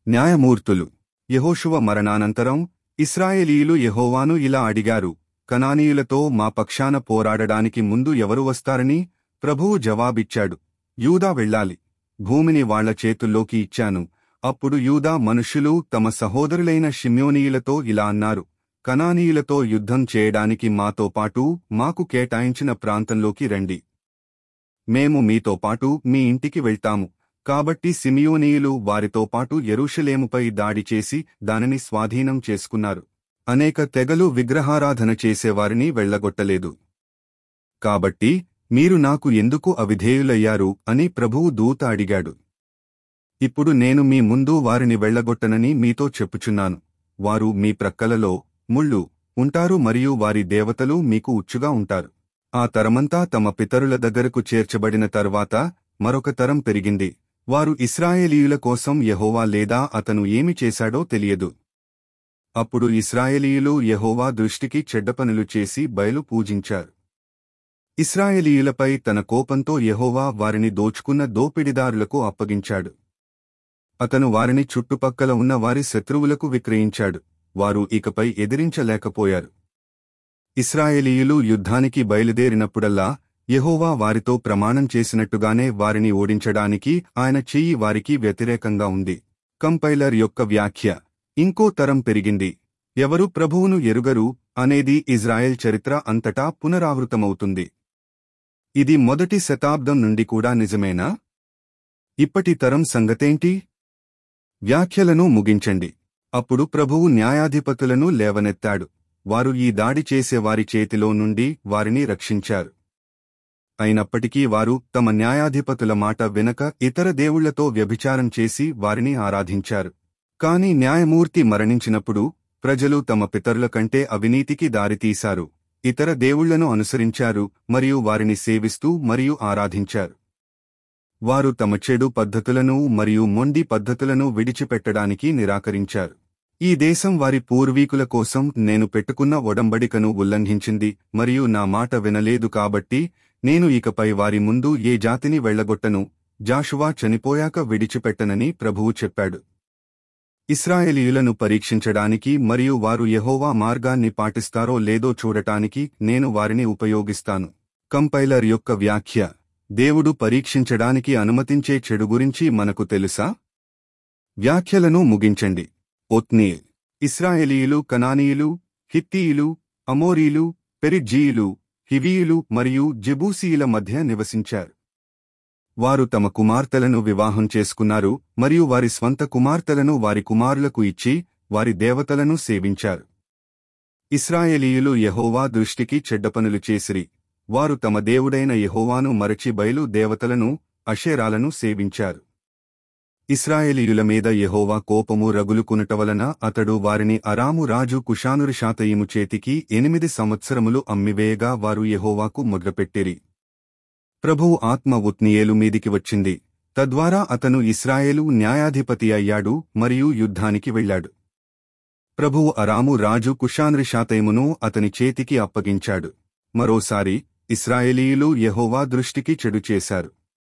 న్యాయమూర్తులు యెహోషువ మరణానంతరం ఇస్రాయేలీయులు యెహోవాను ఇలా అడిగారు కనానీయులతో మా పక్షాన పోరాడడానికి ముందు ఎవరు వస్తారని ప్రభువు జవాబిచ్చాడు యూదా వెళ్ళాలి భూమిని వాళ్ల చేతుల్లోకి ఇచ్చాను అప్పుడు యూదా మనుష్యులు తమ సహోదరులైన షిమ్యోనీయులతో ఇలా అన్నారు కనానీయులతో యుద్ధం చేయడానికి మాతో పాటు మాకు కేటాయించిన ప్రాంతంలోకి రండి మేము మీతో పాటు మీ ఇంటికి వెళ్తాము కాబట్టి సిమియోనీయులు వారితో పాటు యెరూషలేముపై దాడి చేసి దానిని స్వాధీనం చేసుకున్నారు అనేక తెగలు విగ్రహారాధన చేసేవారిని వెళ్లగొట్టలేదు కాబట్టి మీరు నాకు ఎందుకు అవిధేయులయ్యారు అని ప్రభువు దూత అడిగాడు ఇప్పుడు నేను మీ ముందు వారిని వెళ్లగొట్టనని మీతో చెప్పుచున్నాను వారు మీ ప్రక్కలలో ముళ్ళు ఉంటారు మరియు వారి దేవతలు మీకు ఉచ్చుగా ఉంటారు ఆ తరమంతా తమ పితరుల దగ్గరకు చేర్చబడిన తర్వాత మరొక తరం పెరిగింది వారు ఇస్రాయేలీయుల కోసం యెహోవా లేదా అతను ఏమి చేశాడో తెలియదు అప్పుడు ఇస్రాయేలీయులు యెహోవా దృష్టికి చెడ్డ పనులు చేసి బయలు పూజించారు ఇస్రాయేలీయులపై తన కోపంతో యెహోవా వారిని దోచుకున్న దోపిడిదారులకు అప్పగించాడు అతను వారిని చుట్టుపక్కల ఉన్న వారి శత్రువులకు విక్రయించాడు వారు ఇకపై ఎదిరించలేకపోయారు ఇస్రాయేలీయులు యుద్ధానికి బయలుదేరినప్పుడల్లా యెహోవా వారితో ప్రమాణం చేసినట్టుగానే వారిని ఓడించడానికి ఆయన చెయ్యి వారికి వ్యతిరేకంగా ఉంది కంపైలర్ యొక్క వ్యాఖ్య ఇంకో తరం పెరిగింది ఎవరు ప్రభువును ఎరుగరు అనేది ఇజ్రాయెల్ చరిత్ర అంతటా పునరావృతమవుతుంది ఇది మొదటి శతాబ్దం నుండి కూడా నిజమేనా ఇప్పటి తరం సంగతేంటి వ్యాఖ్యలను ముగించండి అప్పుడు ప్రభువు న్యాయాధిపతులను లేవనెత్తాడు వారు ఈ దాడి చేసే వారి చేతిలో నుండి వారిని రక్షించారు అయినప్పటికీ వారు తమ న్యాయాధిపతుల మాట వినక ఇతర దేవుళ్లతో వ్యభిచారం చేసి వారిని ఆరాధించారు కాని న్యాయమూర్తి మరణించినప్పుడు ప్రజలు తమ పితరుల కంటే అవినీతికి దారితీశారు ఇతర దేవుళ్లను అనుసరించారు మరియు వారిని సేవిస్తూ మరియు ఆరాధించారు వారు తమ చెడు పద్ధతులను మరియు మొండి పద్ధతులను విడిచిపెట్టడానికి నిరాకరించారు ఈ దేశం వారి పూర్వీకుల కోసం నేను పెట్టుకున్న ఒడంబడికను ఉల్లంఘించింది మరియు నా మాట వినలేదు కాబట్టి నేను ఇకపై వారి ముందు ఏ జాతిని వెళ్లగొట్టను జాషువా చనిపోయాక విడిచిపెట్టనని ప్రభువు చెప్పాడు ఇస్రాయేలీయులను పరీక్షించడానికి మరియు వారు యెహోవా మార్గాన్ని పాటిస్తారో లేదో చూడటానికి నేను వారిని ఉపయోగిస్తాను కంపైలర్ యొక్క వ్యాఖ్య దేవుడు పరీక్షించడానికి అనుమతించే చెడు గురించి మనకు తెలుసా వ్యాఖ్యలను ముగించండి ఒత్నీల్ ఇస్రాయేలీయులు కనానీయులు హిత్తీయులు అమోరీలు పెరిజ్జీయులు హివీయులు మరియు జెబూసీయుల మధ్య నివసించారు వారు తమ కుమార్తెలను వివాహం చేసుకున్నారు మరియు వారి స్వంత కుమార్తెలను వారి కుమారులకు ఇచ్చి వారి దేవతలను సేవించారు ఇస్రాయేలీయులు యెహోవా దృష్టికి చెడ్డ పనులు చేసిరి వారు తమ దేవుడైన యెహోవాను మరచి బయలు దేవతలను అషేరాలను సేవించారు ఇస్రాయేలీయుల మీద యెహోవా కోపము రగులుకునుట వలన అతడు వారిని అరాము రాజు కుషానురిషాతయిము చేతికి ఎనిమిది సంవత్సరములు అమ్మివేయగా వారు యెహోవాకు మొదలుపెట్టిరి ప్రభువు ఆత్మ ఉత్నియేలు మీదికి వచ్చింది తద్వారా అతను ఇస్రాయేలు న్యాయాధిపతి అయ్యాడు మరియు యుద్ధానికి వెళ్ళాడు ప్రభువు అరాము రాజు కుషాన్రిషాతైమును అతని చేతికి అప్పగించాడు మరోసారి ఇస్రాయేలీయులు యెహోవా దృష్టికి చెడు చేశారు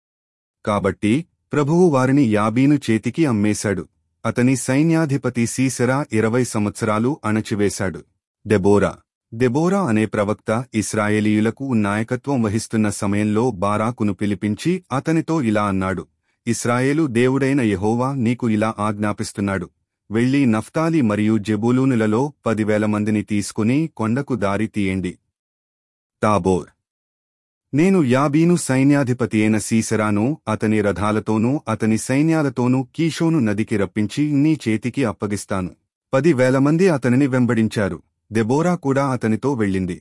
కాబట్టి ప్రభువు వారిని యాబీను చేతికి అమ్మేశాడు అతని సైన్యాధిపతి సీసెరా ఇరవై సంవత్సరాలు అణచివేశాడు దెబోరా దెబోరా అనే ప్రవక్త ఇస్రాయేలీయులకు నాయకత్వం వహిస్తున్న సమయంలో బారాకును పిలిపించి అతనితో ఇలా అన్నాడు ఇస్రాయేలు దేవుడైన యెహోవా నీకు ఇలా ఆజ్ఞాపిస్తున్నాడు వెళ్లి నఫ్తాలి మరియు జెబూలూనులలో పదివేల మందిని తీసుకుని కొండకు దారి తీయండి తాబోర్ నేను యాబీను సైన్యాధిపతి అయిన సీసెరాను అతని రథాలతోనూ అతని సైన్యాలతోనూ కీషోను నదికి రప్పించి నీ చేతికి అప్పగిస్తాను పదివేల మంది అతనిని వెంబడించారు దెబోరా కూడా అతనితో వెళ్ళింది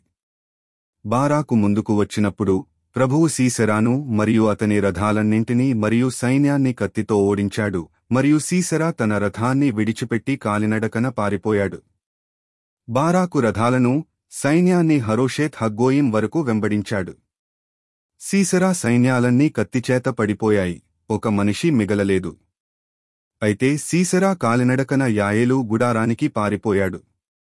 బారాకు ముందుకు వచ్చినప్పుడు ప్రభువు సీసెరాను మరియు అతని రథాలన్నింటినీ మరియు సైన్యాన్ని కత్తితో ఓడించాడు మరియు సీసెరా తన రథాన్ని విడిచిపెట్టి కాలినడకన పారిపోయాడు బారాకు రథాలను సైన్యాన్ని హరోషేత్ హగ్గోయిం వరకు వెంబడించాడు సీసెరా సైన్యాలన్నీ కత్తిచేత పడిపోయాయి ఒక మనిషి మిగలలేదు అయితే సీసెరా కాలినడకన యాయేలు గుడారానికి పారిపోయాడు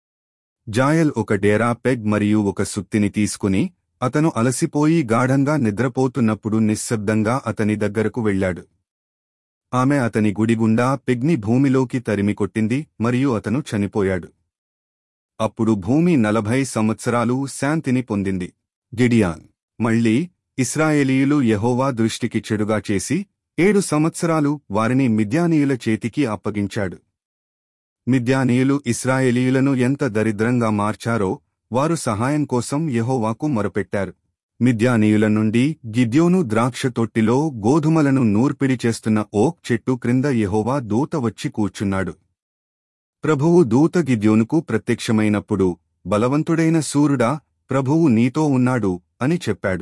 జాయల్ ఒక డేరా పెగ్ మరియు ఒక సుత్తిని తీసుకుని అతను అలసిపోయి గాఢంగా నిద్రపోతున్నప్పుడు నిశ్శబ్దంగా అతని దగ్గరకు వెళ్ళాడు ఆమె అతని గుడిగుండా పెగ్ని భూమిలోకి తరిమికొట్టింది మరియు అతను చనిపోయాడు అప్పుడు భూమి నలభై సంవత్సరాలు శాంతిని పొందింది గిడియాన్ మళ్ళీ ఇస్రాయేలీయులు యెహోవా దృష్టికి చెడుగా చేసి ఏడు సంవత్సరాలు వారిని మిద్యానీయుల చేతికి అప్పగించాడు మిద్యానీయులు ఇస్రాయేలీయులను ఎంత దరిద్రంగా మార్చారో వారు సహాయం కోసం యెహోవాకు మొరపెట్టారు మిద్యానీయుల నుండి గిద్యోను ద్రాక్ష తొట్టిలో గోధుమలను నూర్పిడి చేస్తున్న ఓక్ చెట్టు క్రింద యెహోవా దూత వచ్చి కూర్చున్నాడు ప్రభువు దూత గిద్యోనుకు ప్రత్యక్షమైనప్పుడు బలవంతుడైన సూర్యుడా ప్రభువు నీతో ఉన్నాడు అని చెప్పాడు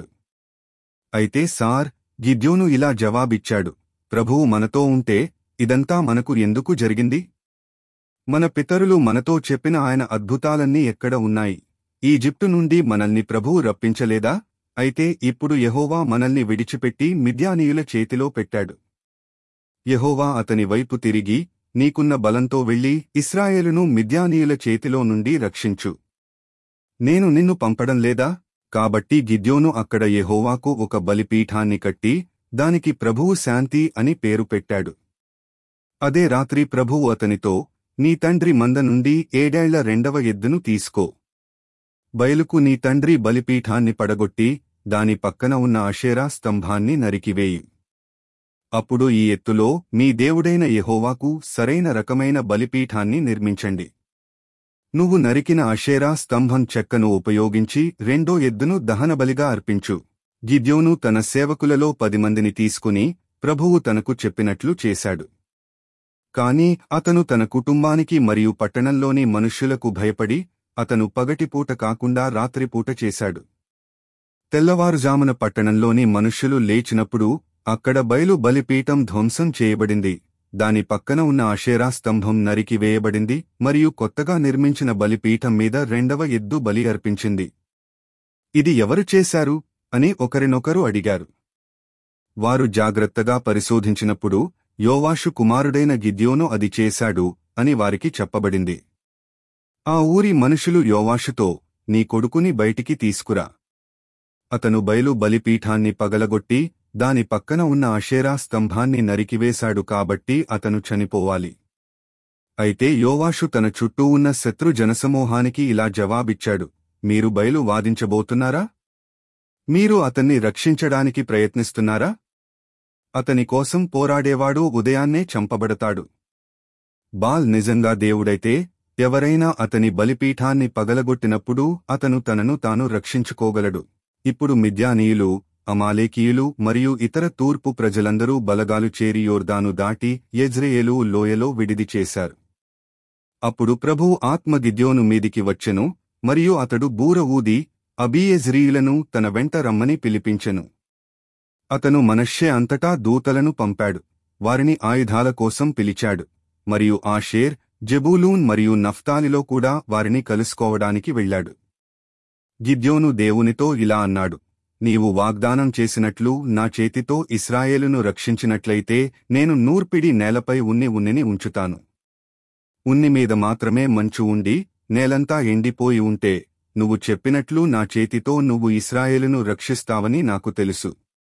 అయితే సార్ గిద్యోను ఇలా జవాబిచ్చాడు ప్రభువు మనతో ఉంటే ఇదంతా మనకు ఎందుకు జరిగింది మన పితరులు మనతో చెప్పిన ఆయన అద్భుతాలన్నీ ఎక్కడ ఉన్నాయి ఈజిప్టు నుండి మనల్ని ప్రభువు రప్పించలేదా అయితే ఇప్పుడు యెహోవా మనల్ని విడిచిపెట్టి మిద్యానీయుల చేతిలో పెట్టాడు యెహోవా అతని వైపు తిరిగి నీకున్న బలంతో వెళ్లి ఇస్రాయేలును మిద్యానీయుల చేతిలో నుండి రక్షించు నేను నిన్ను పంపడం లేదా కాబట్టి గిద్యోను అక్కడ యెహోవాకు ఒక బలిపీఠాన్ని కట్టి దానికి ప్రభువు శాంతి అని పేరు పెట్టాడు అదే రాత్రి ప్రభువు అతనితో నీ తండ్రి మంద నుండి ఏడేళ్ల రెండవ ఎద్దును తీసుకో బయలుకు నీ తండ్రి బలిపీఠాన్ని పడగొట్టి దాని పక్కన ఉన్న అషేరా స్తంభాన్ని నరికివేయి అప్పుడు ఈ ఎత్తులో మీ దేవుడైన యెహోవాకు సరైన రకమైన బలిపీఠాన్ని నిర్మించండి నువ్వు నరికిన అషేరా స్తంభం చెక్కను ఉపయోగించి రెండో ఎద్దును దహనబలిగా అర్పించు గిద్యోను తన సేవకులలో పది మందిని తీసుకుని ప్రభువు తనకు చెప్పినట్లు చేశాడు కాని అతను తన కుటుంబానికి మరియు పట్టణంలోని మనుష్యులకు భయపడి అతను పగటిపూట కాకుండా రాత్రిపూట చేశాడు తెల్లవారుజామున పట్టణంలోని మనుష్యులు లేచినప్పుడు అక్కడ బయలు బలిపీఠం ధ్వంసం చేయబడింది దాని పక్కన ఉన్న అషేరా స్తంభం నరికివేయబడింది మరియు కొత్తగా నిర్మించిన బలిపీఠం మీద రెండవ ఎద్దు బలి అర్పించింది ఇది ఎవరు చేశారు అని ఒకరినొకరు అడిగారు వారు జాగ్రత్తగా పరిశోధించినప్పుడు యోవాషు కుమారుడైన గిద్యోను అది చేశాడు అని వారికి చెప్పబడింది ఆ ఊరి మనుషులు యోవాషుతో నీ కొడుకుని బయటికి తీసుకురా అతను బయలు బలిపీఠాన్ని పగలగొట్టి దాని పక్కన ఉన్న అషేరా స్తంభాన్ని నరికివేశాడు కాబట్టి అతను చనిపోవాలి అయితే యోవాషు తన చుట్టూ ఉన్న శత్రు జనసమూహానికి ఇలా జవాబిచ్చాడు మీరు బయలు వాదించబోతున్నారా మీరు అతన్ని రక్షించడానికి ప్రయత్నిస్తున్నారా అతని కోసం పోరాడేవాడు ఉదయాన్నే చంపబడతాడు బాల్ నిజంగా దేవుడైతే ఎవరైనా అతని బలిపీఠాన్ని పగలగొట్టినప్పుడు అతను తనను తాను రక్షించుకోగలడు ఇప్పుడు మిద్యానీయులు అమాలేకీయులు మరియు ఇతర తూర్పు ప్రజలందరూ బలగాలు చేరి యోర్దాను దాటి యజ్రేయేలు లోయలో విడిది చేశారు అప్పుడు ప్రభు ఆత్మ గిద్యోను మీదికి వచ్చెను మరియు అతడు బూర ఊది అబీయజ్రీయులను తన వెంట రమ్మని పిలిపించెను అతను మనష్షే అంతటా దూతలను పంపాడు వారిని ఆయుధాల కోసం పిలిచాడు మరియు ఆషేర్ జెబూలూన్ మరియు నఫ్తాలిలో కూడా వారిని కలుసుకోవడానికి వెళ్ళాడు గిద్యోను దేవునితో ఇలా అన్నాడు నీవు వాగ్దానం చేసినట్లు నా చేతితో ఇస్రాయేలును రక్షించినట్లయితే నేను నూర్పిడి నేలపై ఉన్ని ఉన్నిని ఉంచుతాను ఉన్ని మీద మాత్రమే మంచు ఉండి నేలంతా ఎండిపోయి ఉంటే నువ్వు చెప్పినట్లు నా చేతితో నువ్వు ఇస్రాయేలును రక్షిస్తావని నాకు తెలుసు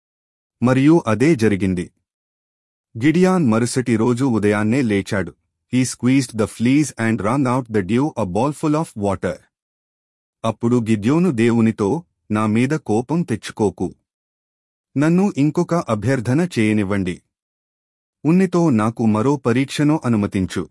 మరియు అదే జరిగింది గిడియాన్ మరుసటి రోజు ఉదయాన్నే లేచాడు he squeezed the fleece and wrung out the dew a bowlful of water అప్పుడు గిద్యోను దేవునితో నా మీద కోపం తెచ్చుకోకు నన్ను ఇంకొక అభ్యర్థన చేయనివ్వండి ఉన్నితో నాకు మరో పరీక్షను అనుమతించు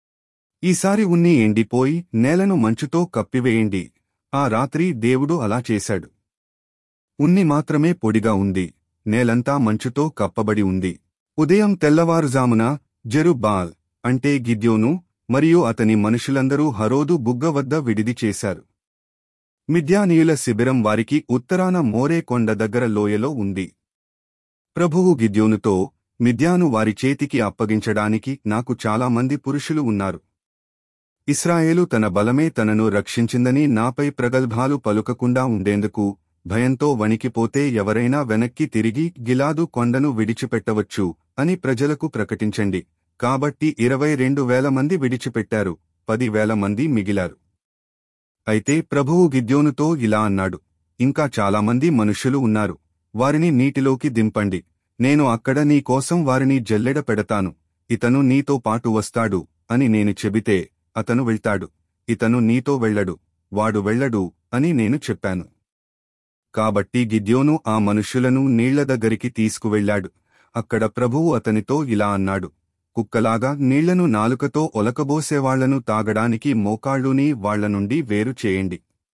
ఈసారి ఉన్ని ఎండిపోయి నేలను మంచుతో కప్పివేయండి ఆ రాత్రి దేవుడు అలా చేశాడు ఉన్ని మాత్రమే పొడిగా ఉంది నేలంతా మంచుతో కప్పబడి ఉంది ఉదయం తెల్లవారుజామున జెరుబాల్ అంటే గిద్యోను మరియు అతని మనుషులందరూ హరోదు బుగ్గ వద్ద విడిది చేశారు మిద్యానీయుల శిబిరం వారికి ఉత్తరాన మోరే కొండ దగ్గర లోయలో ఉంది ప్రభువు గిద్యోనుతో మిద్యాను వారి చేతికి అప్పగించడానికి నాకు చాలా మంది పురుషులు ఉన్నారు ఇస్రాయేలు తన బలమే తనను రక్షించిందని నాపై ప్రగల్భాలు పలుకకుండా ఉండేందుకు భయంతో వణికిపోతే ఎవరైనా వెనక్కి తిరిగి గిలాదు కొండను విడిచిపెట్టవచ్చు అని ప్రజలకు ప్రకటించండి కాబట్టి ఇరవై రెండు వేల మంది విడిచిపెట్టారు పది వేల మంది మిగిలారు అయితే ప్రభువు గిద్యోనుతో ఇలా అన్నాడు ఇంకా చాలామంది మనుష్యులు ఉన్నారు వారిని నీటిలోకి దింపండి నేను అక్కడ నీ కోసం వారిని జల్లెడ పెడతాను ఇతను నీతో పాటు వస్తాడు అని నేను చెబితే అతను వెళ్తాడు ఇతను నీతో వెళ్ళడు వాడు వెళ్ళడు అని నేను చెప్పాను కాబట్టి గిద్యోను ఆ మనుష్యులను నీళ్ల దగ్గరికి తీసుకువెళ్ళాడు అక్కడ ప్రభువు అతనితో ఇలా అన్నాడు కుక్కలాగా నీళ్లను నాలుకతో ఒలకబోసేవాళ్లను తాగడానికి మోకాళ్ళుని వాళ్ల నుండి వేరు చేయండి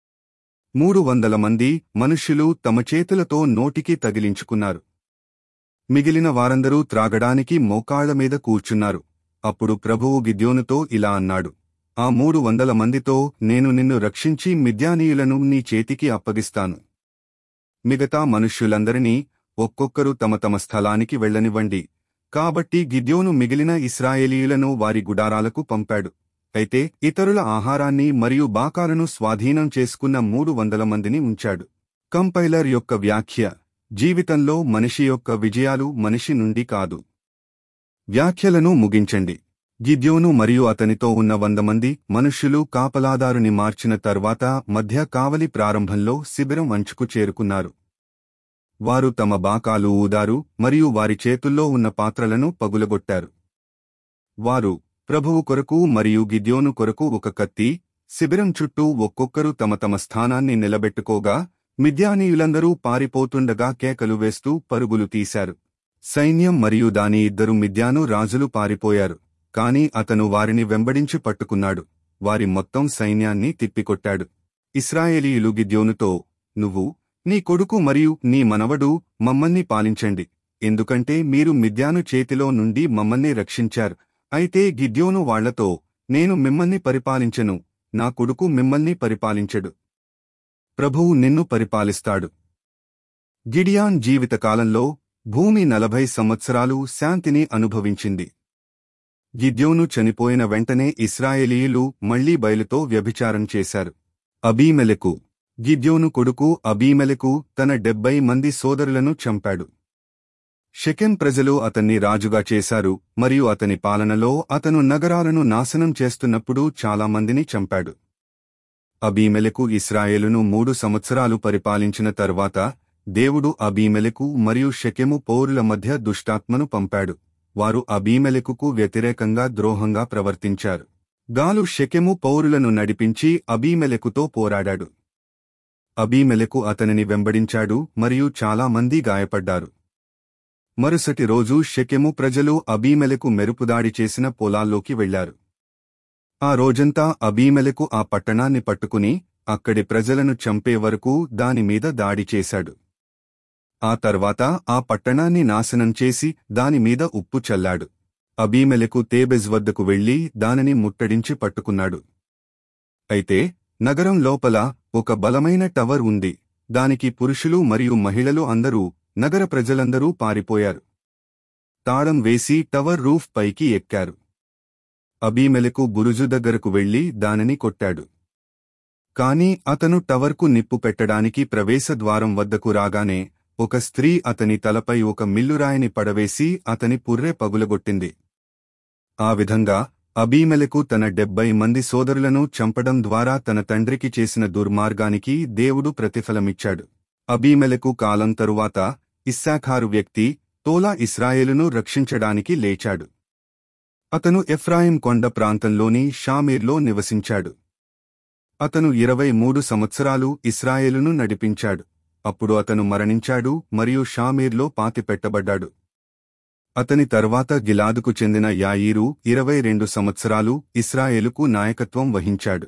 మూడు వందల మంది మనుష్యులు తమ చేతులతో నోటికి తగిలించుకున్నారు మిగిలిన వారందరూ త్రాగడానికి మోకాళ్ల మీద కూర్చున్నారు అప్పుడు ప్రభువు గిద్యోనుతో ఇలా అన్నాడు ఆ మూడు వందల మందితో నేను నిన్ను రక్షించి మిద్యానీయులను నీ చేతికి అప్పగిస్తాను మిగతా మనుష్యులందరినీ ఒక్కొక్కరు తమ తమ స్థలానికి వెళ్ళనివ్వండి కాబట్టి గిద్యోను మిగిలిన ఇస్రాయేలీయులను వారి గుడారాలకు పంపాడు అయితే ఇతరుల ఆహారాన్ని మరియు బాకాలను స్వాధీనం చేసుకున్న మూడు వందల మందిని ఉంచాడు కంపైలర్ యొక్క వ్యాఖ్య జీవితంలో మనిషి యొక్క విజయాలు మనిషి నుండి కాదు వ్యాఖ్యలను ముగించండి గిద్యోను మరియు అతనితో ఉన్న వంద మంది మనుష్యులు కాపలాదారుని మార్చిన తర్వాత మధ్య కావలి ప్రారంభంలో శిబిరం అంచుకు చేరుకున్నారు వారు తమ బాకాలు ఊదారు మరియు వారి చేతుల్లో ఉన్న పాత్రలను పగులగొట్టారు వారు ప్రభువు కొరకు మరియు గిద్యోను కొరకు ఒక కత్తి శిబిరం చుట్టూ ఒక్కొక్కరు తమ తమ స్థానాన్ని నిలబెట్టుకోగా మిద్యానీయులందరూ పారిపోతుండగా కేకలు వేస్తూ పరుగులు తీశారు సైన్యం మరియు దాని ఇద్దరు మిద్యాను రాజులు పారిపోయారు కాని అతను వారిని వెంబడించి పట్టుకున్నాడు వారి మొత్తం సైన్యాన్ని తిప్పికొట్టాడు ఇస్రాయేలీయులు గిద్యోనుతో నువ్వు నీ కొడుకు మరియు నీ మనవడు మమ్మల్ని పాలించండి ఎందుకంటే మీరు మిద్యాను చేతిలో నుండి మమ్మల్ని రక్షించారు అయితే గిద్యోను వాళ్లతో నేను మిమ్మల్ని పరిపాలించను నా కొడుకు మిమ్మల్ని పరిపాలించడు ప్రభువు నిన్ను పరిపాలిస్తాడు గిడియాన్ జీవితకాలంలో భూమి నలభై సంవత్సరాలు శాంతిని అనుభవించింది గిద్యోను చనిపోయిన వెంటనే ఇస్రాయేలీయులు మళ్లీ బయలుతో వ్యభిచారం చేశారు అబీమెలెకు గిద్యోను కొడుకు అబీమెలెకు తన డెబ్బై మంది సోదరులను చంపాడు షెకెం ప్రజలు అతన్ని రాజుగా చేశారు మరియు అతని పాలనలో అతను నగరాలను నాశనం చేస్తున్నప్పుడు చాలా మందిని చంపాడు అబీమెలెకు ఇస్రాయేలును మూడు సంవత్సరాలు పరిపాలించిన తరువాత దేవుడు అబీమెలెకు మరియు షెకెము పౌరుల మధ్య దుష్టాత్మను పంపాడు వారు అబీమెలెకుకు వ్యతిరేకంగా ద్రోహంగా ప్రవర్తించారు గాలు షెకెము పౌరులను నడిపించి అబీమెలెకుతో పోరాడాడు అబీమెలెకు అతనిని వెంబడించాడు మరియు చాలా మంది గాయపడ్డారు మరుసటి రోజు షెకెము ప్రజలు అబీమెలెకు మెరుపుదాడి చేసిన పొలాల్లోకి వెళ్లారు ఆ రోజంతా అబీమెలెకు ఆ పట్టణాన్ని పట్టుకుని అక్కడి ప్రజలను చంపే వరకు దానిమీద దాడి చేశాడు ఆ తర్వాత ఆ పట్టణాన్ని నాశనం చేసి దానిమీద ఉప్పు చల్లాడు అబీమెలెకు తేబెజ్ వద్దకు వెళ్లి దానిని ముట్టడించి పట్టుకున్నాడు అయితే నగరం లోపల ఒక బలమైన టవర్ ఉంది దానికి పురుషులు మరియు మహిళలు అందరూ నగర ప్రజలందరూ పారిపోయారు తాళం వేసి టవర్ రూఫ్ పైకి ఎక్కారు అబీమెలెకు బురుజు దగ్గరకు వెళ్లి దానిని కొట్టాడు కాని అతను టవర్కు నిప్పు పెట్టడానికి ప్రవేశద్వారం వద్దకు రాగానే ఒక స్త్రీ అతని తలపై ఒక మిల్లురాయిని పడవేసి అతని పుర్రె పగులగొట్టింది ఆ విధంగా అబీమెలకు తన డెబ్బై మంది సోదరులను చంపడం ద్వారా తన తండ్రికి చేసిన దుర్మార్గానికి దేవుడు ప్రతిఫలమిచ్చాడు అబీమెలకు కాలం తరువాత ఇస్సాఖారు వ్యక్తి తోలా ఇస్రాయేలును రక్షించడానికి లేచాడు అతను ఎఫ్రాయిం కొండ ప్రాంతంలోని షామీర్లో నివసించాడు అతను ఇరవై మూడు సంవత్సరాలు ఇస్రాయేలును నడిపించాడు అప్పుడు అతను మరణించాడు మరియు షామీర్లో పాతిపెట్టబడ్డాడు అతని తర్వాత గిలాదుకు చెందిన యాయీరు ఇరవై రెండు సంవత్సరాలు ఇస్రాయేలుకు నాయకత్వం వహించాడు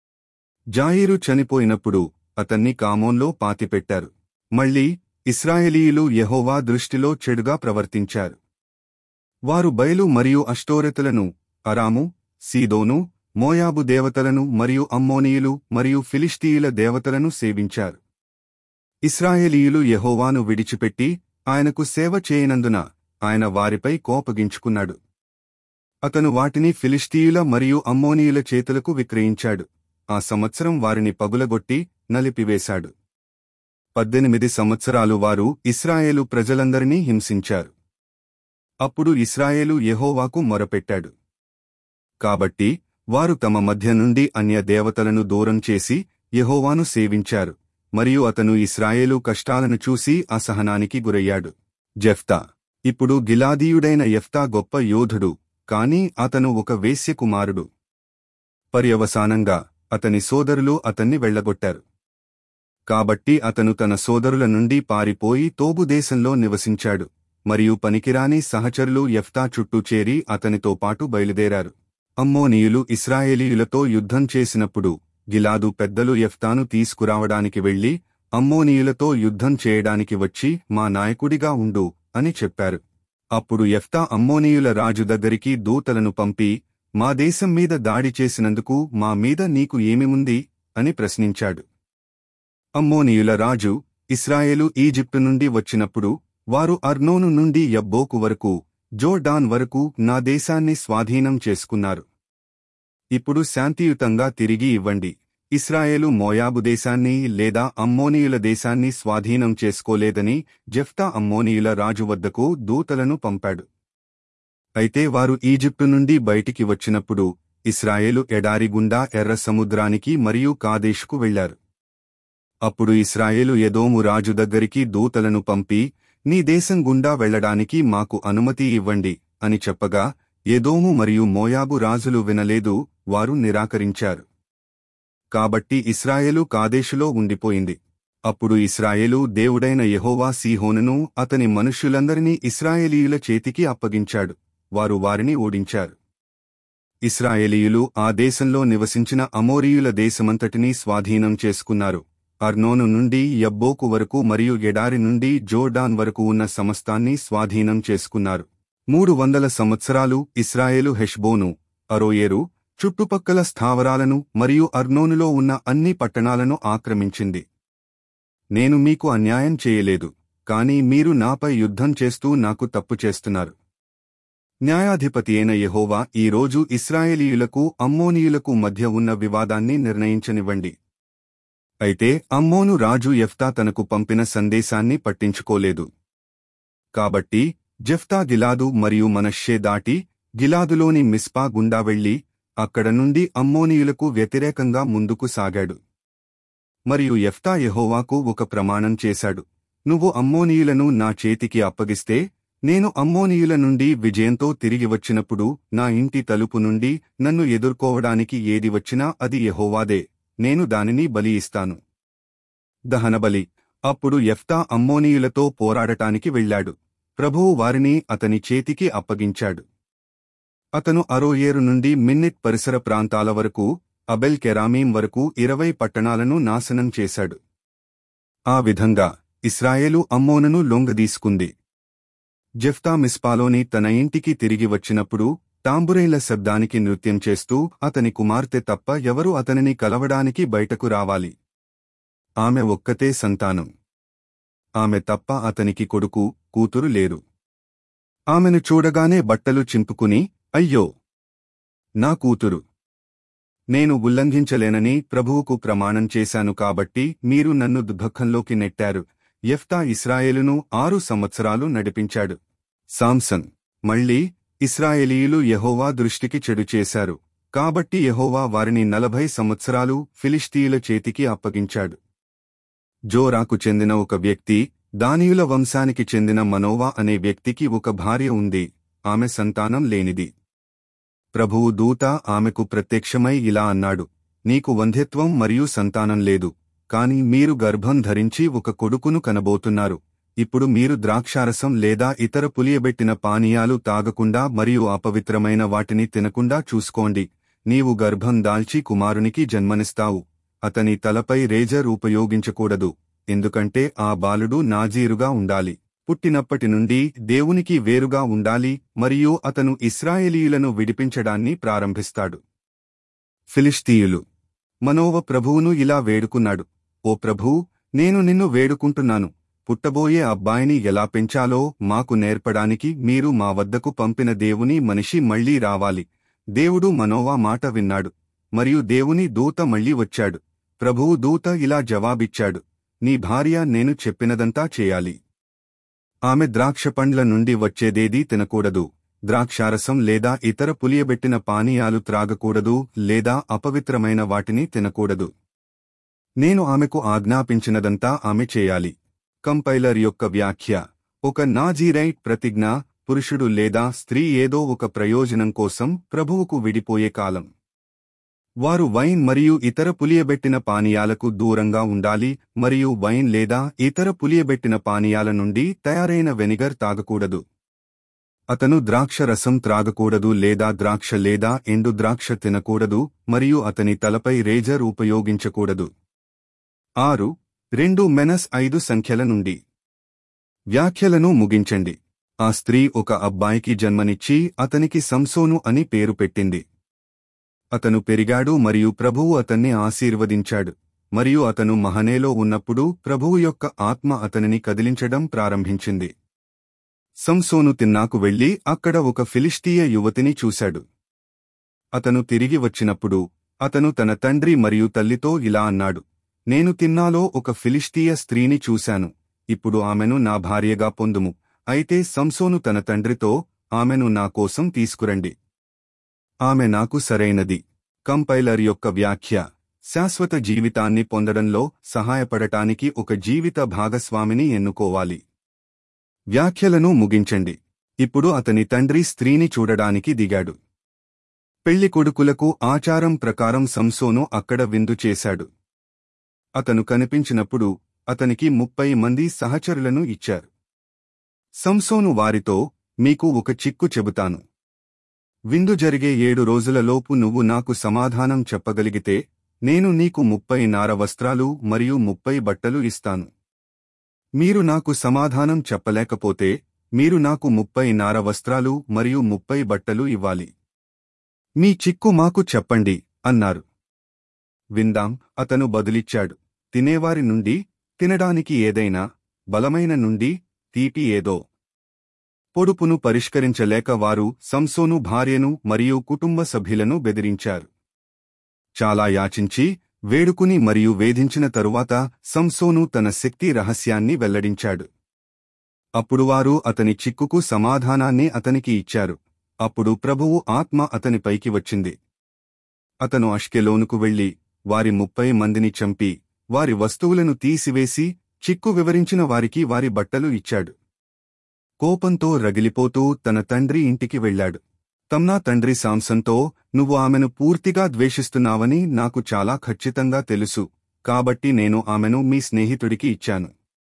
జాయీరు చనిపోయినప్పుడు అతన్ని కామోన్లో పాతిపెట్టారు మళ్ళీ ఇస్రాయేలీయులు యెహోవా దృష్టిలో చెడుగా ప్రవర్తించారు వారు బయలు మరియు అష్టోరెతులను అరాము సీదోను మోయాబు దేవతలను మరియు అమ్మోనీయులు మరియు ఫిలిష్తీయుల దేవతలను సేవించారు ఇస్రాయేలీయులు యెహోవాను విడిచిపెట్టి ఆయనకు సేవ చేయనందున ఆయన వారిపై కోపగించుకున్నాడు అతను వాటిని ఫిలిష్తీయుల మరియు అమ్మోనీయుల చేతులకు విక్రయించాడు ఆ సంవత్సరం వారిని పగులగొట్టి నలిపివేశాడు పద్దెనిమిది సంవత్సరాలు వారు ఇస్రాయేలు ప్రజలందరినీ హింసించారు అప్పుడు ఇస్రాయేలు యెహోవాకు మొరపెట్టాడు కాబట్టి వారు తమ మధ్య నుండి అన్య దేవతలను దూరం చేసి యెహోవాను సేవించారు మరియు అతను ఇస్రాయేలు కష్టాలను చూసి అసహనానికి గురయ్యాడు జెఫ్తా ఇప్పుడు గిలాదీయుడైన యెఫ్తా గొప్ప యోధుడు కాని అతను ఒక వేశ్య కుమారుడు పర్యవసానంగా అతని సోదరులు అతన్ని వెళ్లగొట్టారు కాబట్టి అతను తన సోదరుల నుండి పారిపోయి తోబు దేశంలో నివసించాడు మరియు పనికిరాని సహచరులు యెఫ్తా చుట్టూ చేరి అతనితో పాటు బయలుదేరారు అమ్మోనీయులు ఇస్రాయేలీయులతో యుద్ధం చేసినప్పుడు గిలాదు పెద్దలు యెఫ్తాను తీసుకురావడానికి వెళ్లి అమ్మోనీయులతో యుద్ధం చేయడానికి వచ్చి మా నాయకుడిగా ఉండు అని చెప్పారు అప్పుడు యెఫ్తా అమ్మోనీయుల రాజు దగ్గరికి దూతలను పంపి మా దేశం మీద దాడి చేసినందుకు మా మీద నీకు ఏమి ఉంది అని ప్రశ్నించాడు అమ్మోనీయుల రాజు ఇస్రాయేలు ఈజిప్టు నుండి వచ్చినప్పుడు వారు అర్నోను నుండి యబ్బోకు వరకు జోర్డాన్ వరకు నా దేశాన్ని స్వాధీనం చేసుకున్నారు ఇప్పుడు శాంతియుతంగా తిరిగి ఇవ్వండి ఇస్రాయేలు మోయాబు దేశాన్ని లేదా అమ్మోనీయుల దేశాన్ని స్వాధీనం చేసుకోలేదని జెఫ్తా అమ్మోనీయుల రాజు వద్దకు దూతలను పంపాడు అయితే వారు ఈజిప్టు నుండి బయటికి వచ్చినప్పుడు ఇస్రాయేలు ఎడారి గుండా ఎర్ర సముద్రానికి మరియు కాదేశుకు వెళ్లారు అప్పుడు ఇస్రాయేలు ఎదోము రాజు దగ్గరికి దూతలను పంపి నీ దేశం గుండా వెళ్లడానికి మాకు అనుమతి ఇవ్వండి అని చెప్పగా ఎదోము మరియు మోయాబు రాజులు వినలేదు వారు నిరాకరించారు కాబట్టి ఇస్రాయేలు కాదేశులో ఉండిపోయింది అప్పుడు ఇస్రాయేలు దేవుడైన యెహోవా సీహోనును అతని మనుష్యులందరినీ ఇస్రాయేలీయుల చేతికి అప్పగించాడు వారు వారిని ఓడించారు ఇస్రాయేలీయులు ఆ దేశంలో నివసించిన అమోరీయుల దేశమంతటినీ స్వాధీనం చేసుకున్నారు అర్నోను నుండి యబ్బోకు వరకు మరియు ఎడారి నుండి జోర్డాన్ వరకు ఉన్న సమస్తాన్ని స్వాధీనం చేసుకున్నారు మూడు వందల సంవత్సరాలు ఇస్రాయేలు హెష్బోను అరోయేరు చుట్టుపక్కల స్థావరాలను మరియు అర్నోనులో ఉన్న అన్ని పట్టణాలను ఆక్రమించింది నేను మీకు అన్యాయం చేయలేదు కాని మీరు నాపై యుద్ధం చేస్తూ నాకు తప్పు చేస్తున్నారు న్యాయాధిపతి అయిన యెహోవా ఈరోజు ఇస్రాయేలీయులకు అమ్మోనీయులకు మధ్య ఉన్న వివాదాన్ని నిర్ణయించనివ్వండి అయితే అమ్మోను రాజు యెఫ్తా తనకు పంపిన సందేశాన్ని పట్టించుకోలేదు కాబట్టి జెఫ్తా గిలాదు మరియు మనష్షే దాటి గిలాదులోని మిస్పా గుండా వెళ్లి అక్కడ నుండి అమ్మోనీయులకు వ్యతిరేకంగా ముందుకు సాగాడు మరియు యెఫ్తా యెహోవాకు ఒక ప్రమాణం చేశాడు నువ్వు అమ్మోనీయులను నా చేతికి అప్పగిస్తే నేను అమ్మోనీయుల నుండి విజయంతో తిరిగి వచ్చినప్పుడు నా ఇంటి తలుపు నుండి నన్ను ఎదుర్కోవడానికి ఏది వచ్చినా అది యెహోవాదే నేను దానిని బలి ఇస్తాను దహనబలి అప్పుడు యెఫ్తా అమ్మోనీయులతో పోరాడటానికి వెళ్ళాడు ప్రభువు వారిని అతని చేతికి అప్పగించాడు అతను అరోయేరు నుండి మిన్నిట్ పరిసర ప్రాంతాల వరకు అబెల్ కెరామీం వరకు ఇరవై పట్టణాలను నాశనం చేశాడు ఆ విధంగా ఇస్రాయేలు అమ్మోనును లొంగదీసుకుంది జెఫ్తా మిస్పాలోని తన ఇంటికి తిరిగి వచ్చినప్పుడు తాంబురైల శబ్దానికి నృత్యం చేస్తూ అతని కుమార్తె తప్ప ఎవరు అతనిని కలవడానికి బయటకు రావాలి ఆమె ఒక్కతే సంతానం ఆమె తప్ప అతనికి కొడుకు కూతురు లేరు ఆమెను చూడగానే బట్టలు చింపుకుని అయ్యో నా కూతురు నేను ఉల్లంఘించలేనని ప్రభువుకు ప్రమాణం చేశాను కాబట్టి మీరు నన్ను దుఃఖంలోకి నెట్టారు యెఫ్తా ఇస్రాయేలును ఆరు సంవత్సరాలు నడిపించాడు సాంసన్ మళ్ళీ ఇస్రాయేలీయులు యెహోవా దృష్టికి చెడు చేశారు కాబట్టి యెహోవా వారిని నలభై సంవత్సరాలు ఫిలిష్తీయుల చేతికి అప్పగించాడు జోరాకు చెందిన ఒక వ్యక్తి దానియుల వంశానికి చెందిన మనోవా అనే వ్యక్తికి ఒక భార్య ఉంది ఆమె సంతానం లేనిది ప్రభువు దూత ఆమెకు ప్రత్యక్షమై ఇలా అన్నాడు నీకు వంధ్యత్వం మరియు సంతానం లేదు కాని మీరు గర్భం ధరించి ఒక కొడుకును కనబోతున్నారు ఇప్పుడు మీరు ద్రాక్షారసం లేదా ఇతర పులియబెట్టిన పానీయాలు తాగకుండా మరియు అపవిత్రమైన వాటిని తినకుండా చూసుకోండి నీవు గర్భం దాల్చి కుమారునికి జన్మనిస్తావు అతని తలపై రేజర్ ఉపయోగించకూడదు ఎందుకంటే ఆ బాలుడు నాజీరుగా ఉండాలి పుట్టినప్పటి నుండి దేవునికి వేరుగా ఉండాలి మరియు అతను ఇస్రాయేలీయులను విడిపించడాన్ని ప్రారంభిస్తాడు ఫిలిష్తీయులు మనోవ ప్రభువును ఇలా వేడుకున్నాడు ఓ ప్రభూ నేను నిన్ను వేడుకుంటున్నాను పుట్టబోయే అబ్బాయిని ఎలా పెంచాలో మాకు నేర్పడానికి మీరు మా వద్దకు పంపిన దేవుని మనిషి మళ్లీ రావాలి దేవుడు మనోవా మాట విన్నాడు మరియు దేవుని దూత మళ్లీ వచ్చాడు ప్రభువు దూత ఇలా జవాబిచ్చాడు నీ భార్య నేను చెప్పినదంతా చేయాలి ఆమె ద్రాక్ష పండ్ల నుండి వచ్చేదేదీ తినకూడదు ద్రాక్షారసం లేదా ఇతర పులియబెట్టిన పానీయాలు త్రాగకూడదు లేదా అపవిత్రమైన వాటిని తినకూడదు నేను ఆమెకు ఆజ్ఞాపించినదంతా ఆమె చేయాలి కంపైలర్ యొక్క వ్యాఖ్య ఒక నాజీరైట్ ప్రతిజ్ఞ పురుషుడు లేదా స్త్రీ ఏదో ఒక ప్రయోజనం కోసం ప్రభువుకు విడిపోయే కాలం వారు వైన్ మరియు ఇతర పులియబెట్టిన పానీయాలకు దూరంగా ఉండాలి మరియు వైన్ లేదా ఇతర పులియబెట్టిన పానీయాల నుండి తయారైన వెనిగర్ తాగకూడదు అతను ద్రాక్ష రసం త్రాగకూడదు లేదా ద్రాక్ష లేదా ఎండు ద్రాక్ష తినకూడదు మరియు అతని తలపై రేజర్ ఉపయోగించకూడదు ఆరు రెండు మెనస్ ఐదు సంఖ్యల నుండి వ్యాఖ్యలను ముగించండి ఆ స్త్రీ ఒక అబ్బాయికి జన్మనిచ్చి అతనికి సంసోను అని పేరు పెట్టింది అతను పెరిగాడు మరియు ప్రభువు అతన్ని ఆశీర్వదించాడు మరియు అతను మహనేలో ఉన్నప్పుడు ప్రభువు యొక్క ఆత్మ అతనిని కదిలించడం ప్రారంభించింది సంసోను తిన్నాకు వెళ్లి అక్కడ ఒక ఫిలిస్తీయ యువతిని చూశాడు అతను తిరిగి వచ్చినప్పుడు అతను తన తండ్రి మరియు తల్లితో ఇలా అన్నాడు నేను తిన్నాలో ఒక ఫిలిస్తీయ స్త్రీని చూశాను ఇప్పుడు ఆమెను నా భార్యగా పొందుము అయితే సంసోను తన తండ్రితో ఆమెను నా కోసం తీసుకురండి ఆమె నాకు సరైనది కంపైలర్ యొక్క వ్యాఖ్య శాశ్వత జీవితాన్ని పొందడంలో సహాయపడటానికి ఒక జీవిత భాగస్వామిని ఎన్నుకోవాలి వ్యాఖ్యలను ముగించండి ఇప్పుడు అతని తండ్రి స్త్రీని చూడడానికి దిగాడు పెళ్లి కొడుకులకు ఆచారం ప్రకారం సంసోను అక్కడ విందు చేశాడు అతను కనిపించినప్పుడు అతనికి ముప్పై మంది సహచరులను ఇచ్చారు సంసోను వారితో మీకు ఒక చిక్కు చెబుతాను విందు జరిగే ఏడు రోజులలోపు నువ్వు నాకు సమాధానం చెప్పగలిగితే నేను నీకు ముప్పై నార వస్త్రాలు మరియు ముప్పై బట్టలు ఇస్తాను మీరు నాకు సమాధానం చెప్పలేకపోతే మీరు నాకు ముప్పై నార వస్త్రాలు మరియు ముప్పై బట్టలు ఇవ్వాలి మీ చిక్కు మాకు చెప్పండి అన్నారు విందాం అతను బదులిచ్చాడు తినేవారి నుండి తినడానికి ఏదైనా బలమైన నుండి తీపి ఏదో పొడుపును పరిష్కరించలేక వారు సంసోను భార్యను మరియు కుటుంబ సభ్యులను బెదిరించారు చాలా యాచించి వేడుకుని మరియు వేధించిన తరువాత సంసోను తన శక్తి రహస్యాన్ని వెల్లడించాడు అప్పుడు వారు అతని చిక్కుకు సమాధానాన్ని అతనికి ఇచ్చారు అప్పుడు ప్రభువు ఆత్మ అతనిపైకి వచ్చింది అతను అష్కెలోనుకు వెళ్లి వారి ముప్పై మందిని చంపి వారి వస్తువులను తీసివేసి చిక్కు వివరించిన వారికి వారి బట్టలు ఇచ్చాడు కోపంతో రగిలిపోతూ తన తండ్రి ఇంటికి వెళ్లాడు తమ్నా తండ్రి సాంసంతో నువ్వు ఆమెను పూర్తిగా ద్వేషిస్తున్నావని నాకు చాలా ఖచ్చితంగా తెలుసు కాబట్టి నేను ఆమెను మీ స్నేహితుడికి ఇచ్చాను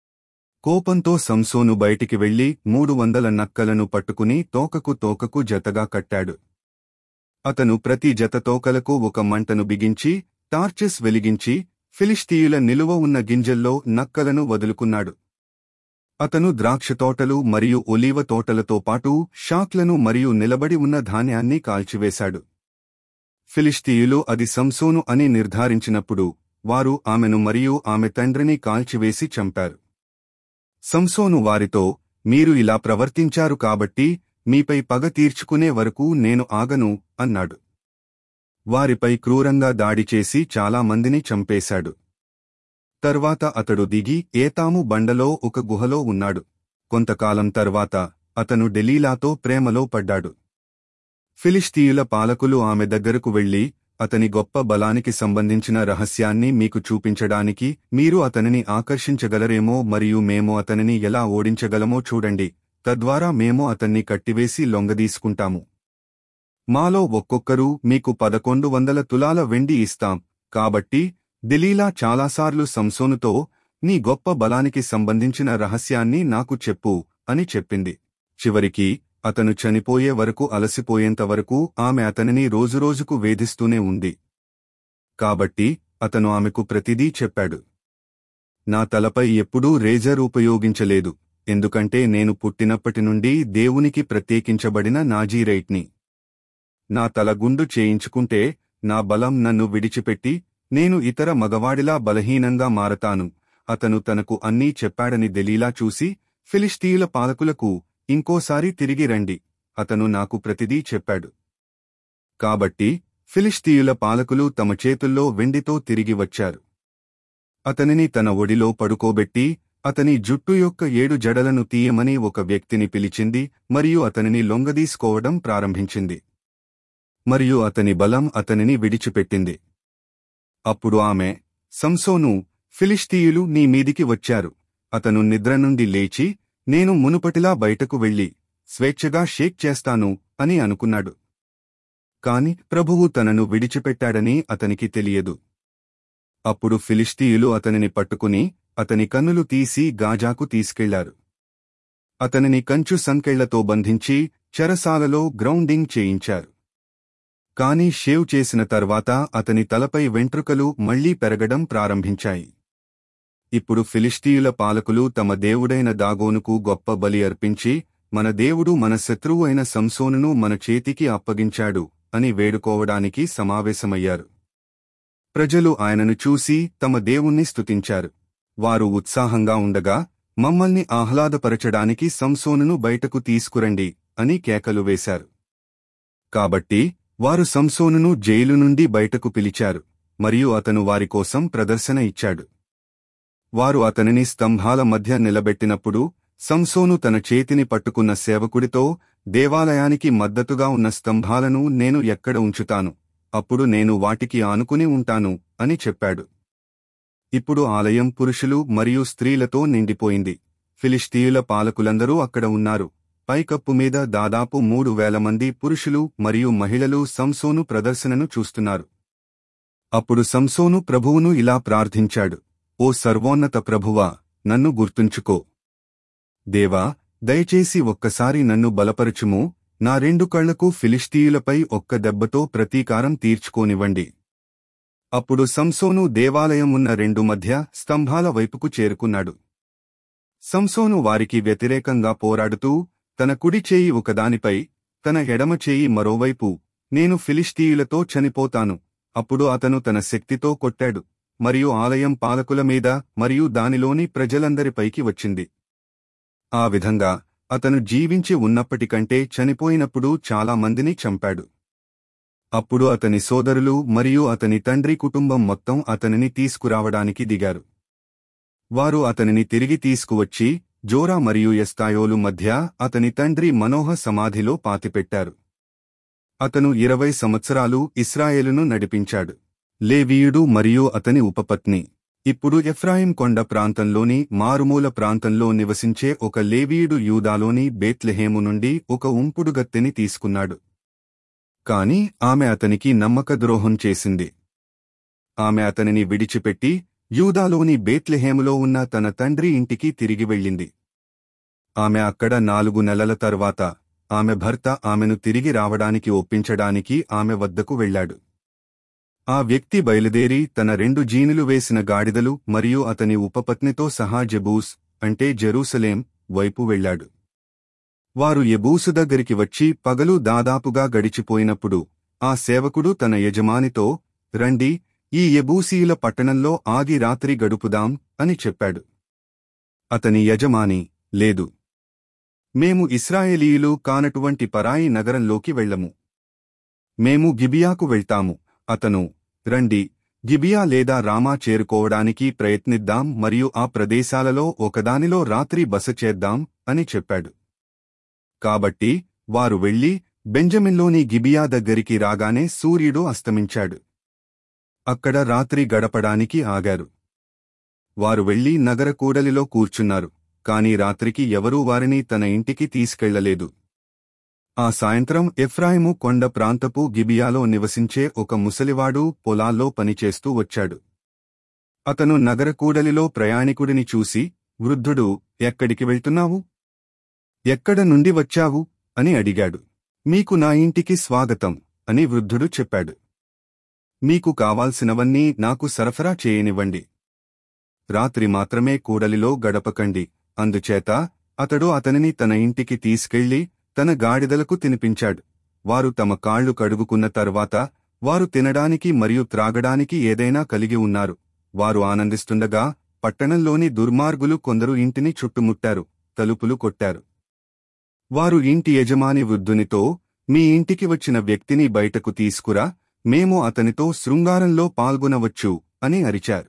కోపంతో సంసోను బయటికి వెళ్లి మూడు వందల నక్కలను పట్టుకుని తోకకు తోకకు జతగా కట్టాడు అతను ప్రతి జత తోకలకు ఒక మంటను బిగించి టార్చెస్ వెలిగించి ఫిలిస్తీయుల నిలువ ఉన్న గింజల్లో నక్కలను వదులుకున్నాడు అతను ద్రాక్ష తోటలు మరియు ఒలీవ తోటలతో పాటు షాక్లను మరియు నిలబడి ఉన్న ధాన్యాన్ని కాల్చివేశాడు ఫిలిస్తీయులు అది సంసోను అని నిర్ధారించినప్పుడు వారు ఆమెను మరియు ఆమె తండ్రిని కాల్చివేసి చంపారు సంసోను వారితో మీరు ఇలా ప్రవర్తించారు కాబట్టి మీపై పగ తీర్చుకునే వరకు నేను ఆగను అన్నాడు వారిపై క్రూరంగా దాడి చేసి చాలా మందిని చంపేశాడు తర్వాత అతడు దిగి ఏతాము బండలో ఒక గుహలో ఉన్నాడు కొంతకాలం తర్వాత అతను డెలీలాతో ప్రేమలో పడ్డాడు ఫిలిస్తీయుల పాలకులు ఆమె దగ్గరకు వెళ్లి అతని గొప్ప బలానికి సంబంధించిన రహస్యాన్ని మీకు చూపించడానికి మీరు అతనిని ఆకర్షించగలరేమో మరియు మేము అతనిని ఎలా ఓడించగలమో చూడండి తద్వారా మేము అతన్ని కట్టివేసి లొంగదీసుకుంటాము మాలో ఒక్కొక్కరూ మీకు పదకొండు వందల తులాల వెండి ఇస్తాం కాబట్టి దిలీలా చాలాసార్లు సంసోనుతో నీ గొప్ప బలానికి సంబంధించిన రహస్యాన్ని నాకు చెప్పు అని చెప్పింది చివరికి అతను చనిపోయే వరకు అలసిపోయేంత వరకు ఆమె అతనిని రోజురోజుకు వేధిస్తూనే ఉంది కాబట్టి అతను ఆమెకు ప్రతిదీ చెప్పాడు నా తలపై ఎప్పుడూ రేజర్ ఉపయోగించలేదు ఎందుకంటే నేను పుట్టినప్పటి నుండి దేవునికి ప్రత్యేకించబడిన నాజీరైట్ని నా తల గుండు చేయించుకుంటే నా బలం నన్ను విడిచిపెట్టి నేను ఇతర మగవాడిలా బలహీనంగా మారతాను అతను తనకు అన్నీ చెప్పాడని దెలీలా చూసి ఫిలిస్తీయుల పాలకులకు ఇంకోసారి తిరిగి రండి అతను నాకు ప్రతిదీ చెప్పాడు కాబట్టి ఫిలిస్తీయుల పాలకులు తమ చేతుల్లో వెండితో తిరిగి వచ్చారు అతనిని తన ఒడిలో పడుకోబెట్టి అతని జుట్టు యొక్క ఏడు జడలను తీయమని ఒక వ్యక్తిని పిలిచింది మరియు అతనిని లొంగదీసుకోవడం ప్రారంభించింది మరియు అతని బలం అతనిని విడిచిపెట్టింది అప్పుడు ఆమె సంసోను ఫిలిస్తీయులు నీ మీదికి వచ్చారు అతను నిద్ర నుండి లేచి నేను మునుపటిలా బయటకు వెళ్లి స్వేచ్ఛగా షేక్ చేస్తాను అని అనుకున్నాడు కాని ప్రభువు తనను విడిచిపెట్టాడని అతనికి తెలియదు అప్పుడు ఫిలిష్తీయులు అతనిని పట్టుకుని అతని కన్నులు తీసి గాజాకు తీసుకెళ్లారు అతనిని కంచు సంకెళ్లతో బంధించి చెరసాలలో గ్రౌండింగ్ చేయించారు కాని షేవ్ చేసిన తర్వాత అతని తలపై వెంట్రుకలు మళ్లీ పెరగడం ప్రారంభించాయి ఇప్పుడు ఫిలిష్తీయుల పాలకులు తమ దేవుడైన దాగోనుకు గొప్ప బలి అర్పించి మన దేవుడు మన శత్రువు అయిన సంసోనును మన చేతికి అప్పగించాడు అని వేడుకోవడానికి సమావేశమయ్యారు ప్రజలు ఆయనను చూసి తమ దేవుణ్ణి స్తుతించారు వారు ఉత్సాహంగా ఉండగా మమ్మల్ని ఆహ్లాదపరచడానికి సంసోనును బయటకు తీసుకురండి అని కేకలు వేశారు కాబట్టి వారు సంసోనును జైలు నుండి బయటకు పిలిచారు మరియు అతను వారి కోసం ప్రదర్శన ఇచ్చాడు వారు అతనిని స్తంభాల మధ్య నిలబెట్టినప్పుడు సంసోను తన చేతిని పట్టుకున్న సేవకుడితో దేవాలయానికి మద్దతుగా ఉన్న స్తంభాలను నేను ఎక్కడ ఉంచుతాను అప్పుడు నేను వాటికి ఆనుకుని ఉంటాను అని చెప్పాడు ఇప్పుడు ఆలయం పురుషులు మరియు స్త్రీలతో నిండిపోయింది ఫిలిష్తీయుల పాలకులందరూ అక్కడ ఉన్నారు పైకప్పు మీద దాదాపు మూడు వేల మంది పురుషులు మరియు మహిళలు సంసోను ప్రదర్శనను చూస్తున్నారు అప్పుడు సంసోను ప్రభువును ఇలా ప్రార్థించాడు ఓ సర్వోన్నత ప్రభువా నన్ను గుర్తుంచుకో దేవా దయచేసి ఒక్కసారి నన్ను బలపరచుము నా రెండు కళ్లకు ఫిలిష్తీయులపై ఒక్క దెబ్బతో ప్రతీకారం తీర్చుకోనివ్వండి అప్పుడు సంసోను దేవాలయం ఉన్న రెండు మధ్య స్తంభాల వైపుకు చేరుకున్నాడు సంసోను వారికి వ్యతిరేకంగా పోరాడుతూ తన కుడి చేయి ఒకదానిపై తన ఎడమ చేయి మరోవైపు నేను ఫిలిష్తీయులతో చనిపోతాను అప్పుడు అతను తన శక్తితో కొట్టాడు మరియు ఆలయం పాలకుల మీద మరియు దానిలోని ప్రజలందరిపైకి వచ్చింది ఆ విధంగా అతను జీవించి ఉన్నప్పటికంటే చనిపోయినప్పుడు చాలా మందిని చంపాడు అప్పుడు అతని సోదరులు మరియు అతని తండ్రి కుటుంబం మొత్తం అతనిని తీసుకురావడానికి దిగారు వారు అతనిని తిరిగి తీసుకువచ్చి జోరా మరియు ఎస్తాయోలు మధ్య అతని తండ్రి మనోహ సమాధిలో పాతిపెట్టారు అతను ఇరవై సంవత్సరాలు ఇస్రాయేలును నడిపించాడు లేవీయుడు మరియు అతని ఉపపత్ని ఇప్పుడు ఎఫ్రాయిం కొండ ప్రాంతంలోని మారుమూల ప్రాంతంలో నివసించే ఒక లేవీయుడు యూదాలోని బేత్లెహేము నుండి ఒక ఉంపుడుగత్తెని తీసుకున్నాడు కాని ఆమె అతనికి నమ్మక ద్రోహం చేసింది ఆమె అతనిని విడిచిపెట్టి యూదాలోని బేత్లెహేములో ఉన్న తన తండ్రి ఇంటికి తిరిగి వెళ్ళింది ఆమె అక్కడ నాలుగు నెలల తరువాత ఆమె భర్త ఆమెను తిరిగి రావడానికి ఒప్పించడానికి ఆమె వద్దకు వెళ్ళాడు ఆ వ్యక్తి బయలుదేరి తన రెండు జీనులు వేసిన గాడిదలు మరియు అతని ఉపపత్నితో సహా జెబూస్ అంటే జెరూసలేం వైపు వెళ్ళాడు వారు ఎబూసు దగ్గరికి వచ్చి పగలు దాదాపుగా గడిచిపోయినప్పుడు ఆ సేవకుడు తన యజమానితో రండి ఈ ఎబూసీయుల పట్టణంలో ఆగి రాత్రి గడుపుదాం అని చెప్పాడు అతని యజమాని లేదు మేము ఇస్రాయేలీయులు కానటువంటి పరాయి నగరంలోకి వెళ్ళము మేము గిబియాకు వెళ్తాము అతను రండి గిబియా లేదా రామా చేరుకోవడానికి ప్రయత్నిద్దాం మరియు ఆ ప్రదేశాలలో ఒకదానిలో రాత్రి బస చేద్దాం అని చెప్పాడు కాబట్టి వారు వెళ్లి బెంజమిన్లోని గిబియా దగ్గరికి రాగానే సూర్యుడు అస్తమించాడు అక్కడ రాత్రి గడపడానికి ఆగారు వారు వెళ్లి నగర కూడలిలో కూర్చున్నారు కాని రాత్రికి ఎవరూ వారిని తన ఇంటికి తీసుకెళ్లలేదు ఆ సాయంత్రం ఎఫ్రాయిము కొండ ప్రాంతపు గిబియాలో నివసించే ఒక ముసలివాడు పొలాల్లో పనిచేస్తూ వచ్చాడు అతను నగర కూడలిలో ప్రయాణికుడిని చూసి వృద్ధుడు ఎక్కడికి వెళ్తున్నావు ఎక్కడ నుండి వచ్చావు అని అడిగాడు మీకు నా ఇంటికి స్వాగతం అని వృద్ధుడు చెప్పాడు మీకు కావాల్సినవన్నీ నాకు సరఫరా చేయనివ్వండి రాత్రి మాత్రమే కూడలిలో గడపకండి అందుచేత అతడు అతనిని తన ఇంటికి తీసుకెళ్లి తన గాడిదలకు తినిపించాడు వారు తమ కాళ్లు కడుగుకున్న తర్వాత వారు తినడానికి మరియు త్రాగడానికి ఏదైనా కలిగి ఉన్నారు వారు ఆనందిస్తుండగా పట్టణంలోని దుర్మార్గులు కొందరు ఇంటిని చుట్టుముట్టారు తలుపులు కొట్టారు వారు ఇంటి యజమాని వృద్ధునితో మీ ఇంటికి వచ్చిన వ్యక్తిని బయటకు తీసుకురా మేము అతనితో శృంగారంలో పాల్గొనవచ్చు అని అరిచారు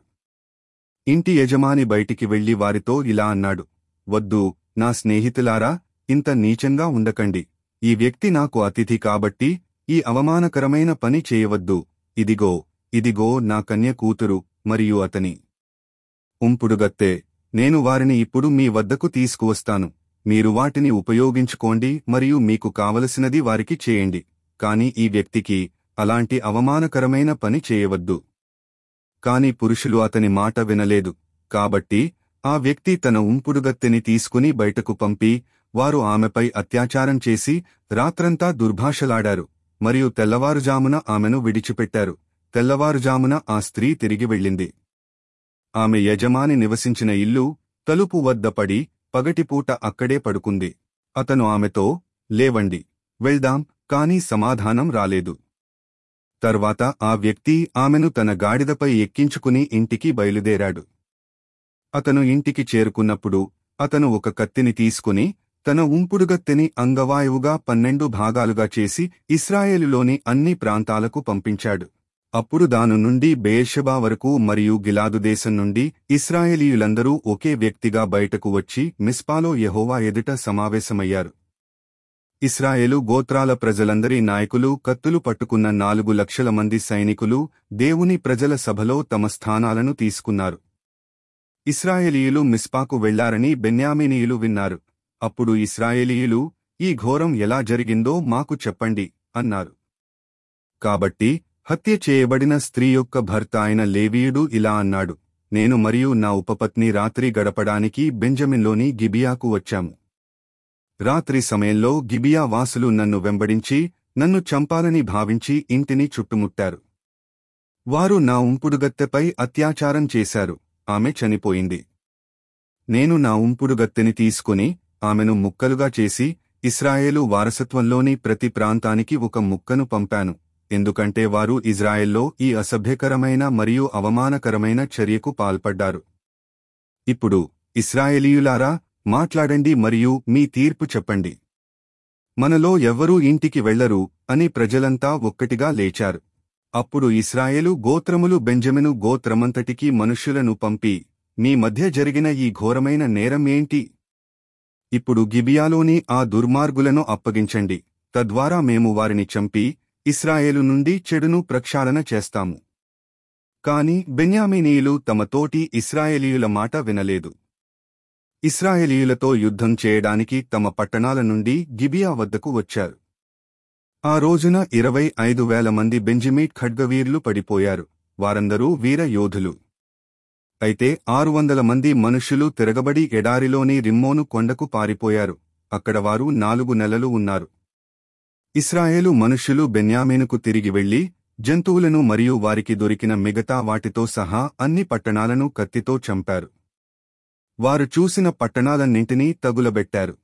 ఇంటి యజమాని బయటికి వెళ్లి వారితో ఇలా అన్నాడు వద్దు నా స్నేహితులారా ఇంత నీచంగా ఉండకండి ఈ వ్యక్తి నాకు అతిథి కాబట్టి ఈ అవమానకరమైన పని చేయవద్దు ఇదిగో ఇదిగో నా కన్య కూతురు మరియు అతని ఉంపుడుగత్తే నేను వారిని ఇప్పుడు మీ వద్దకు తీసుకువస్తాను మీరు వాటిని ఉపయోగించుకోండి మరియు మీకు కావలసినది వారికి చేయండి కాని ఈ వ్యక్తికి అలాంటి అవమానకరమైన పని చేయవద్దు కాని పురుషులు అతని మాట వినలేదు కాబట్టి ఆ వ్యక్తి తన ఉంపుడుగత్తెని తీసుకుని బయటకు పంపి వారు ఆమెపై అత్యాచారం చేసి రాత్రంతా దుర్భాషలాడారు మరియు తెల్లవారుజామున ఆమెను విడిచిపెట్టారు తెల్లవారుజామున ఆ స్త్రీ తిరిగి వెళ్ళింది ఆమె యజమాని నివసించిన ఇల్లు తలుపు వద్ద పడి పగటిపూట అక్కడే పడుకుంది అతను ఆమెతో లేవండి వెళ్దాం కాని సమాధానం రాలేదు తర్వాత ఆ వ్యక్తి ఆమెను తన గాడిదపై ఎక్కించుకుని ఇంటికి బయలుదేరాడు అతను ఇంటికి చేరుకున్నప్పుడు అతను ఒక కత్తిని తీసుకుని తన ఉంపుడుగత్తెని అంగవాయువుగా పన్నెండు భాగాలుగా చేసి ఇస్రాయేలులోని అన్ని ప్రాంతాలకు పంపించాడు అప్పుడు దాను నుండి బేర్షబా వరకు మరియు గిలాదు దేశం నుండి ఇస్రాయేలీయులందరూ ఒకే వ్యక్తిగా బయటకు వచ్చి మిస్పాలో యెహోవా ఎదుట సమావేశమయ్యారు ఇస్రాయేలు గోత్రాల ప్రజలందరి నాయకులు కత్తులు పట్టుకున్న నాలుగు లక్షల మంది సైనికులు దేవుని ప్రజల సభలో తమ స్థానాలను తీసుకున్నారు ఇస్రాయేలీయులు మిస్పాకు వెళ్లారని బెన్యామినీయులు విన్నారు అప్పుడు ఇస్రాయేలీయులు ఈ ఘోరం ఎలా జరిగిందో మాకు చెప్పండి అన్నారు కాబట్టి హత్య చేయబడిన స్త్రీ యొక్క భర్త అయిన లేవీయుడు ఇలా అన్నాడు నేను మరియు నా ఉపపత్ని రాత్రి గడపడానికి బెంజమిన్లోని గిబియాకు వచ్చాము రాత్రి సమయంలో గిబియా వాసులు నన్ను వెంబడించి నన్ను చంపాలని భావించి ఇంటిని చుట్టుముట్టారు వారు నా ఉంపుడుగత్తెపై అత్యాచారం చేశారు ఆమె చనిపోయింది నేను నా ఉంపుడుగత్తెని తీసుకుని ఆమెను ముక్కలుగా చేసి ఇస్రాయేలు వారసత్వంలోని ప్రతి ప్రాంతానికి ఒక ముక్కను పంపాను ఎందుకంటే వారు ఇజ్రాయెల్లో ఈ అసభ్యకరమైన మరియు అవమానకరమైన చర్యకు పాల్పడ్డారు ఇప్పుడు ఇస్రాయేలీయులారా మాట్లాడండి మరియు మీ తీర్పు చెప్పండి మనలో ఎవ్వరూ ఇంటికి వెళ్లరు అని ప్రజలంతా ఒక్కటిగా లేచారు అప్పుడు ఇస్రాయేలు గోత్రములు బెంజమిను గోత్రమంతటికీ మనుష్యులను పంపి మీ మధ్య జరిగిన ఈ ఘోరమైన నేరం ఏంటి ఇప్పుడు గిబియాలోని ఆ దుర్మార్గులను అప్పగించండి తద్వారా మేము వారిని చంపి ఇస్రాయేలు నుండి చెడును ప్రక్షాళన చేస్తాము కాని బెన్యామీనీయులు తమ తోటి ఇస్రాయేలీయుల మాట వినలేదు ఇస్రాయేలీయులతో యుద్ధం చేయడానికి తమ పట్టణాల నుండి గిబియా వద్దకు వచ్చారు ఆ రోజున ఇరవై ఐదు వేల మంది బెంజమిట్ ఖడ్గవీరులు పడిపోయారు వారందరూ వీర యోధులు అయితే ఆరు వందల మంది మనుష్యులు తిరగబడి ఎడారిలోని రిమ్మోను కొండకు పారిపోయారు అక్కడ వారు నాలుగు నెలలు ఉన్నారు ఇస్రాయేలు మనుష్యులు బెన్యామీనుకు తిరిగి వెళ్లి జంతువులను మరియు వారికి దొరికిన మిగతా వాటితో సహా అన్ని పట్టణాలను కత్తితో చంపారు వారు చూసిన పట్టణాలన్నింటినీ తగులబెట్టారు